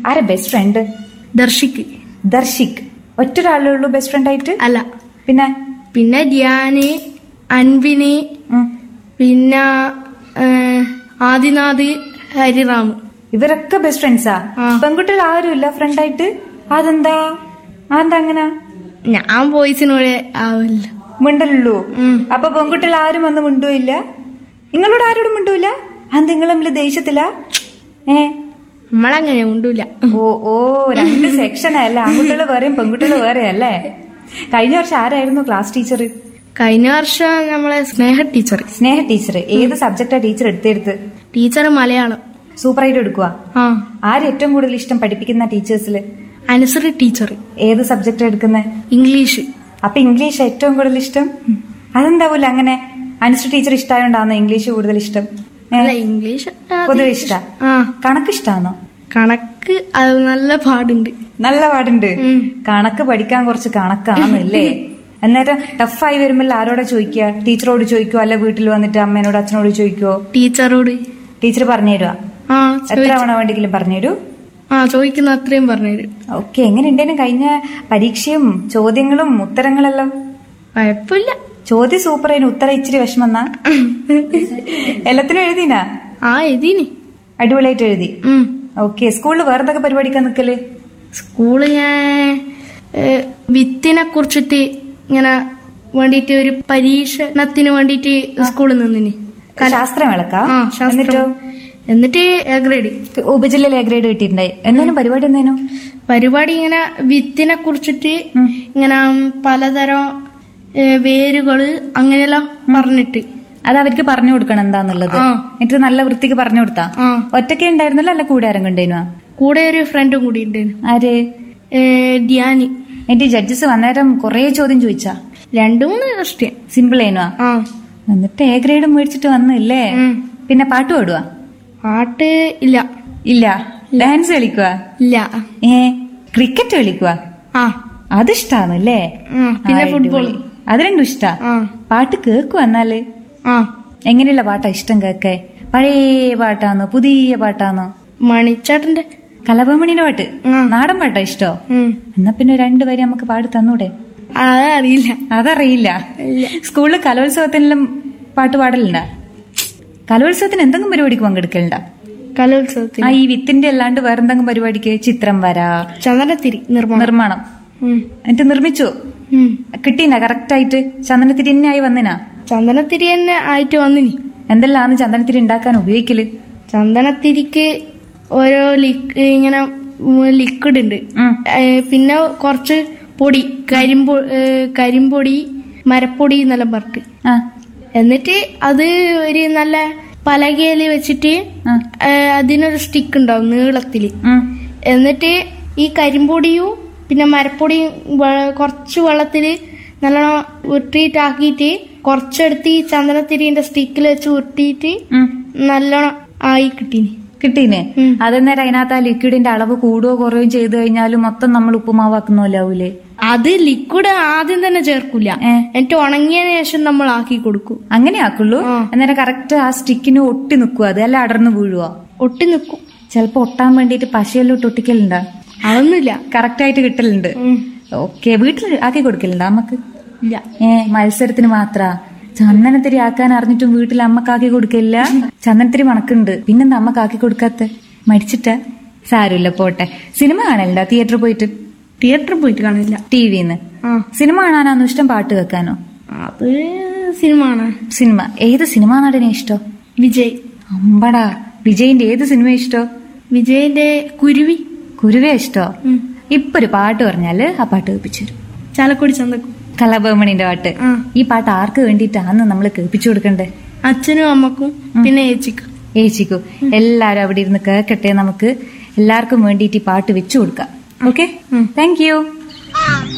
ആരാ best friend ദർശിക്ക് ദർശിക് ഒറ്റ ഒരാളേ ഉള്ളൂ ബെസ്റ്റ് ഫ്രണ്ട് ആയിട്ട് അല്ല പിന്നെ പിന്നെ ധ്യാന് അൻവിന് ഉം. പിന്നെ ഏ, ആദിനാഥ് ഹരിറാം ഇവരൊക്കെ ബെസ്റ്റ് ഫ്രണ്ട്സാ ആ. പെൺകുട്ടികൾ ആരും ഇല്ല ഫ്രണ്ട് ആയിട്ട് അതെന്താ അതെന്താ അങ്ങനെ ഞാൻ ബോയ്സിനോട് ആവില്ല മിണ്ടലുള്ളൂ ഉം. അപ്പൊ പെൺകുട്ടികൾ ആരും വന്ന് മിണ്ടൂല്ല നിങ്ങളോട് ആരോടും മിണ്ടൂല അത് നിങ്ങൾ തമ്മിൽ ദേഷ്യത്തില ഏ നമ്മളങ്ങനെ ഉണ്ടൂല ഓ ഓ രണ്ട് സെക്ഷനല്ല ആൺകുട്ടികൾ വേറെയും പെൺകുട്ടികൾ വേറെ അല്ലേ കഴിഞ്ഞ വർഷം ആരായിരുന്നു ക്ലാസ് ടീച്ചർ കഴിഞ്ഞ വർഷം നമ്മളെ സ്നേഹ ടീച്ചർ സ്നേഹ ടീച്ചർ ഏത് സബ്ജക്റ്റാ ടീച്ചർ എടുത്തെടുത്ത് ടീച്ചർ മലയാളം സൂപ്പറായിട്ട് എടുക്കുക ആ ആര് ഏറ്റവും കൂടുതൽ ഇഷ്ടം പഠിപ്പിക്കുന്ന ടീച്ചേഴ്സിൽ അനുസരി ടീച്ചർ ഏത് സബ്ജക്റ്റ് എടുക്കുന്നത് ഇംഗ്ലീഷ് അപ്പൊ ഇംഗ്ലീഷ് ഏറ്റവും കൂടുതൽ ഇഷ്ടം അതെന്താവൂല അങ്ങനെ അനുശ്രീ ടീച്ചർ ഇഷ്ടമായോണ്ടാണോ ഇംഗ്ലീഷ് കൂടുതൽ ഇഷ്ടം ഏ? അല്ല ഇംഗ്ലീഷ് പൊതുവെ ഇഷ്ട ആ കണക്ക് ഇഷ്ടാണോ കണക്ക് അത് നല്ല പാടുണ്ട് നല്ല പാടുണ്ട് ഉം. കണക്ക് പഠിക്കാൻ കുറച്ച് കണക്കാണല്ലേ അന്നേരം ടഫായി വരുമ്പോൾ ആരോടാ ചോദിക്കുക ടീച്ചറോട് ചോദിക്കുവോ അല്ല വീട്ടിൽ വന്നിട്ട് അമ്മേനോട് അച്ഛനോട് ചോദിക്കുവോ ടീച്ചറോട് ടീച്ചർ പറഞ്ഞുതരുവാ ആ എത്ര ചോദിച്ചു തവണ വേണ്ടെങ്കിലും പറഞ്ഞുതരൂ ആ ചോദിക്കുന്ന അത്രയും പറഞ്ഞുതരും ഓക്കെ എങ്ങനെ ഉണ്ടേനും കഴിഞ്ഞ പരീക്ഷയും ചോദ്യങ്ങളും ഉത്തരങ്ങളെല്ലാം കുഴപ്പമില്ല ചോദ്യം സൂപ്പർ ആയിരുന്നു ഉത്തരം ഇച്ചിരി വിഷമെന്നാ എല്ലാത്തിനും എഴുതിനാ ആ എഴുതീനി അടിപൊളിയായിട്ട് എഴുതി ഉം ഓക്കെ സ്കൂളിൽ വേറെ എന്തൊക്കെ പരിപാടിക്കാൻ നിക്കല് സ്കൂള് ഞാൻ വിത്തിനെ കുറിച്ചിട്ട് ഇങ്ങനെ വേണ്ടിട്ട് ഒരു പരീക്ഷണത്തിന് വേണ്ടിട്ട് സ്കൂളിൽ നിന്നിനി ശാസ്ത്രമേളക്കാ ആ എന്നിട്ടോ ശാസ്ത്രം എന്നിട്ട് എ ഗ്രേഡ് ഉപജില്ലയിൽ എ ഗ്രേഡ് കിട്ടിയിട്ടുണ്ടായി എന്നാലും പരിപാടി എന്തേനു പരിപാടി ഇങ്ങനെ വിത്തിനെ കുറിച്ചിട്ട് ഉം. ഇങ്ങനെ പലതരം ഏ, വേരുകള് അങ്ങനെയെല്ലാം പറഞ്ഞിട്ട് അത് അവർക്ക് പറഞ്ഞു കൊടുക്കണം എന്താന്നുള്ളത് ആ. എന്നിട്ട് നല്ല വൃത്തിക്ക് പറഞ്ഞു കൊടുത്താ ആ ഒറ്റയ്ക്ക് ഉണ്ടായിരുന്നല്ലോ അല്ല കൂടെ ആരും കൊണ്ടേനു കൂടെ ഒരു ഫ്രണ്ടും കൂടി ഉണ്ടായിരുന്നു ആര് ഏ, ധ്യാനി എന്റെ ജഡ്ജസ് വന്നേരം കൊറേ ചോദ്യം ചോദിച്ചാ രണ്ടു മൂന്ന് ക്വസ്റ്റ്യൻ സിമ്പിൾ ഏനുവാ ആ എന്നിട്ട് എ ഗ്രേഡ് മേടിച്ചിട്ട് വന്നില്ലേ ഉം. പിന്നെ പാട്ട് പാടുവാ പാട്ട് ഇല്ല ഇല്ല ഡാൻസ് കളിക്കുക ഇല്ല ഏ ക്രിക്കറ്റ് കളിക്കുക ആ അതിഷ്ടാണല്ലേ ഉം, പിന്നെ ഫുട്ബോൾ അടിപൊളി. അത് രണ്ടും ഇഷ്ടാ ആ പാട്ട് കേക്കുവാ എന്നാല് ആ എങ്ങനെയുള്ള പാട്ടാ ഇഷ്ടം കേക്കെ പഴയ പാട്ടാന്നോ പുതിയ പാട്ടാന്നോ മണിച്ചേട്ടന്റെ കലപമണിയുടെ പാട്ട് ആ. നാടൻ പാട്ടാ ഇഷ്ടോ ഉം. എന്നാ പിന്നെ രണ്ടുപേരും നമുക്ക് പാടി തന്നൂടെ അത് അറിയില്ല അതറിയില്ല സ്കൂളിൽ കലോത്സവത്തിനെല്ലാം പാട്ട് പാടലുണ്ടാ കലോത്സവത്തിന് എന്തെങ്കിലും പരിപാടിക്ക് പങ്കെടുക്കലുണ്ടാ കലോത്സവത്തിൽ ആ ഈ വിത്തിന്റെ അല്ലാണ്ട് വേറെന്തെങ്കിലും പരിപാടിക്ക് ചിത്രം വര ചന്ദനത്തിരി നിർമ്മാണം നിർമ്മാണം ഉം. എന്നിട്ട് നിർമ്മിച്ചു ഉം. കിട്ടീന കറക്റ്റ് ആയിട്ട് ചന്ദനത്തിരി തന്നെ ആയി വന്നിനാ ചന്ദനത്തിരി തന്നെ ആയിട്ട് വന്നിനി എന്തെല്ലാം ചന്ദനത്തിരി ഉണ്ടാക്കാൻ ഉപയോഗിക്കല് ചന്ദനത്തിരിക്ക് ഓരോ ലിക് ഇങ്ങനെ ലിക്വിഡ് ഉണ്ട് ഉം. ഏ, പിന്നെ കുറച്ച് പൊടി കരിമ്പൊ ഏ, കരിമ്പൊടി മരപ്പൊടി എന്നെല്ലാം പറഞ്ഞിട്ട് ആ എന്നിട്ട് അത് ഒരു നല്ല പലകയില് വെച്ചിട്ട് ആ. ഏ, അതിനൊരു സ്റ്റിക്ക് ഉണ്ടാവും നീളത്തില് ഉം. എന്നിട്ട് ഈ കരിമ്പൊടിയും പിന്നെ മരപ്പൊടിയും വെ- കുറച്ച് വെള്ളത്തില് നല്ലോണം ഉരുട്ടിയിട്ടാക്കിയിട്ട് കുറച്ചെടുത്ത് ഈ ചന്ദനത്തിരിന്റെ സ്റ്റിക്കിൽ വെച്ച് ഉരുട്ടിയിട്ട് ഉം. നല്ലോണം ആയി കിട്ടീനി കിട്ടീനെ ഉം. അതെന്നേരം അതിനകത്ത് ആ ലിക്വിഡിന്റെ അളവ് കൂടുകയോ കുറയുകയും ചെയ്തു കഴിഞ്ഞാൽ മൊത്തം നമ്മൾ ഉപ്പുമാവാക്കുന്നോലാവൂലേ അത് ലിക്വിഡ് ആദ്യം തന്നെ ചേർക്കൂല ഏ. എന്നിട്ട് ഉണങ്ങിയതിന് ശേഷം നമ്മൾ ആക്കി കൊടുക്കും അങ്ങനെ ആക്കുള്ളൂ ആ. അന്നേരം കറക്റ്റ് ആ സ്റ്റിക്കിന് ഒട്ടി നിൽക്കുക അത് അല്ല അടർന്നു വീഴുവോ ഒട്ടി നിൽക്കും ചിലപ്പോ ഒട്ടാൻ വേണ്ടിയിട്ട് പശയെല്ലാം ഇട്ട് ഒട്ടിക്കലുണ്ടാ അതൊന്നുമില്ല കറക്റ്റ് ആയിട്ട് കിട്ടലുണ്ട് ഉം. ഓക്കെ വീട്ടിൽ ആക്കി കൊടുക്കലുണ്ടാ അമ്മക്ക് ഇല്ല ഏ മത്സരത്തിന് മാത്ര ചന്ദനത്തിരി ആക്കാൻ അറിഞ്ഞിട്ടും വീട്ടിൽ അമ്മക്കാക്കി കൊടുക്കില്ല ചന്ദനത്തിരി മണക്കുണ്ട് പിന്നെന്താ അമ്മക്കാക്കി കൊടുക്കാത്ത മരിച്ചിട്ടാ സാരമില്ല പോട്ടെ സിനിമ കാണലുണ്ടോ തിയേറ്ററിൽ പോയിട്ട് തിയേറ്ററിൽ പോയിട്ട് കാണില്ല ടി വിന്ന് ആ സിനിമ കാണാനാണോ ഇഷ്ടം പാട്ട് കേൾക്കാനോ അത് സിനിമ ആണ് സിനിമ ഏത് സിനിമാ നടനെ ഇഷ്ടം വിജയ് അമ്പടാ വിജയിന്റെ ഏത് സിനിമ ഇഷ്ടോ വിജയിന്റെ കുരുവി കുരുവേ ഇഷ്ടോ ഉം. ഇപ്പൊ ഒരു പാട്ട് പറഞ്ഞാല് ആ പാട്ട് കേൾപ്പിച്ചു തരും ചാലക്കുടി ചന്തക്കും കലാഭവമണിന്റെ പാട്ട് ആ. ഈ പാട്ട് ആർക്ക് വേണ്ടിയിട്ടാണ് നമ്മൾ കേൾപ്പിച്ചു കൊടുക്കണ്ടേ അച്ഛനും അമ്മക്കും പിന്നെ ഏച്ചിക്കും ഏച്ചിക്കു എല്ലാരും അവിടെ ഇരുന്ന് കേൾക്കട്ടെ നമുക്ക് എല്ലാവർക്കും വേണ്ടിയിട്ട് ഈ പാട്ട് വെച്ചു കൊടുക്കാം ഓക്കെ താങ്ക് യു